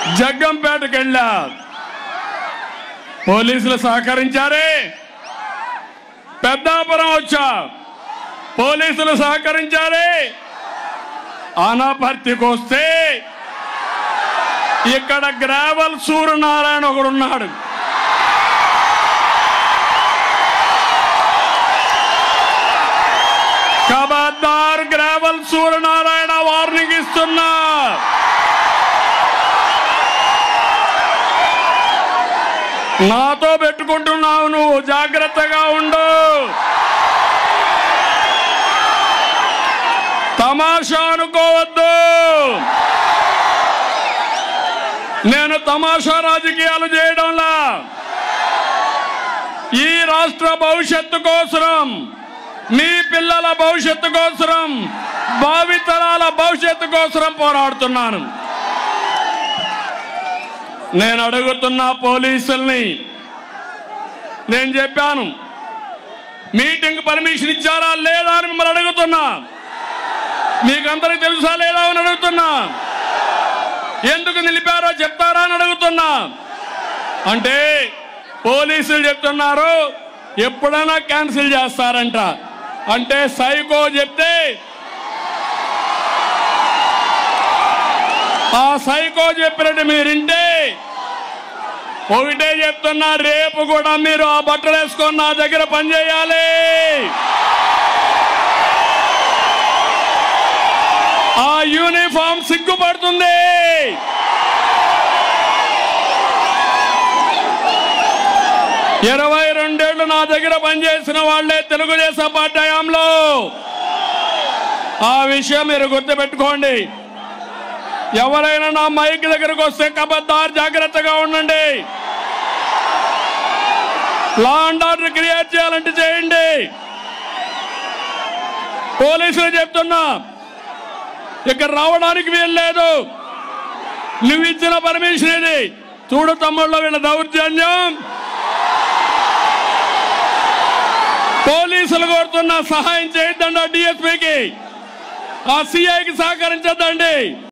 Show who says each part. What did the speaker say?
Speaker 1: జగ్గంపేటకి వెళ్ళా పోలీసులు సహకరించారే పెద్దాపురం వచ్చా పోలీసులు సహకరించారే అనపర్తికి వస్తే ఇక్కడ గ్రావల్ సూర్యనారాయణ ఒకడు ఉన్నాడు కబాద్దార్ గ్రావల్ సూర్యనారాయణ వార్నింగ్ ఇస్తున్నా నాతో పెట్టుకుంటున్నావు నువ్వు జాగ్రత్తగా ఉండు తమాషా అనుకోవద్దు నేను తమాషా రాజకీయాలు చేయడంలా ఈ రాష్ట్ర భవిష్యత్తు కోసరం మీ పిల్లల భవిష్యత్తు కోసరం భావితరాల భవిష్యత్తు కోసరం పోరాడుతున్నాను నేను అడుగుతున్న పోలీసుల్ని నేను చెప్పాను మీటింగ్ పర్మిషన్ ఇచ్చారా లేదా అని మిమ్మల్ని అడుగుతున్నా మీకందరికి తెలుసా లేదా అని అడుగుతున్నా ఎందుకు నిలిపారో చెప్తారా అని అడుగుతున్నా అంటే పోలీసులు చెప్తున్నారు ఎప్పుడైనా క్యాన్సిల్ చేస్తారంట అంటే సైకో చెప్తే ఆ సైకో చెప్పినట్టు మీరింటే ఒకటే చెప్తున్నా రేపు కూడా మీరు ఆ బట్టలు వేసుకొని నా దగ్గర పనిచేయాలి ఆ యూనిఫామ్ సిగ్గుపడుతుంది ఇరవై రెండేళ్లు నా దగ్గర పనిచేసిన వాళ్లే తెలుగుదేశం పార్టీ హయాంలో ఆ విషయం మీరు గుర్తుపెట్టుకోండి ఎవరైనా నా మైక్ దగ్గరకు వస్తే కబద్దార్ జాగ్రత్తగా ఉండండి లా అండ్ ఆర్డర్ క్రియేట్ చేయాలంటే చేయండి పోలీసులు చెప్తున్నా ఇక్కడ రావడానికి వీల్లేదు నువ్వు ఇచ్చిన పర్మిషన్ ఇది చూడు తమ్ముళ్ళు వీళ్ళ దౌర్జన్యం పోలీసులు కోరుతున్న సహాయం చేయొద్దండి డిఎస్పీకి ఆ సిఐకి సహకరించొద్దండి